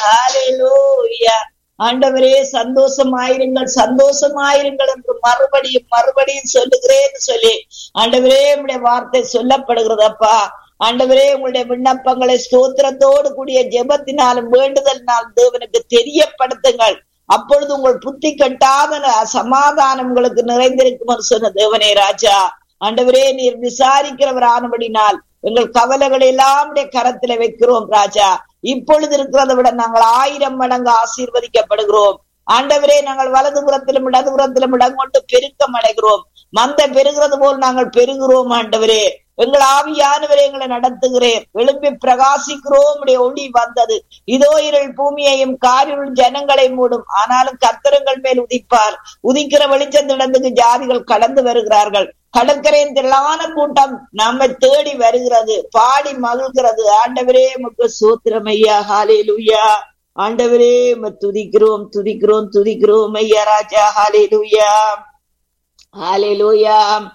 ஹalleluya ஆண்டவரே சந்தோஷமாயிருங்கள் சந்தோஷமாயிருங்கள் என்று மறுபடியும் மறுபடியும் சொல்லுகிறேன்னு சொல்லி ஆண்டவரே உடைய வார்த்தை சொல்லப்படுகிறதப்பா ஆண்டவரே உங்களுடைய விண்ணப்பங்களை ஸ்தோத்திரத்தோடு கூடிய ஜெபத்தினாலும் வேண்டுதலினாலும் தேவனுக்கு தெரியப்படுத்துங்கள் அப்பொழுது உங்கள் புத்தி கட்டாத சமாதானம் உங்களுக்கு நிறைந்திருக்கும் சொன்ன தேவனே ராஜா ஆண்டவரே நீர் விசாரிக்கிறவர் ஆனபடினால் எங்கள் கவலைகளை எல்லாம் கரத்துல வைக்கிறோம் ராஜா இப்பொழுது இருக்கிறதை விட நாங்கள் ஆயிரம் மடங்கு ஆசீர்வதிக்கப்படுகிறோம் ஆண்டவரே நாங்கள் வலது புறத்திலும் இடது புறத்திலும் இடம் கொண்டு பெருக்கம் அடைகிறோம் மந்த பெருகிறது போல் நாங்கள் பெருகிறோம் ஆண்டவரே எங்கள் ஆவியானவரே எங்களை நடத்துகிறேன் எழும்பி பிரகாசிக்கிறோம் உடைய ஒளி வந்தது இதோ இருள் பூமியையும் காரிருள் ஜனங்களை மூடும் ஆனாலும் கர்த்தரங்கள் மேல் உதிப்பார் உதிக்கிற வெளிச்சத்திடத்துக்கு ஜாதிகள் கடந்து வருகிறார்கள் கடற்கரையின் திரளான கூட்டம் நம்மை தேடி வருகிறது பாடி மகிழ்கிறது ஆண்டவரே முக்கு சூத்திரம் ஐயா ஹாலே லுய்யா ஆண்டவரே துதிக்கிறோம் துதிக்கிறோம் துதிக்கிறோம் ஐயா ராஜா ஹாலே லுய்யா ஹாலே லூயா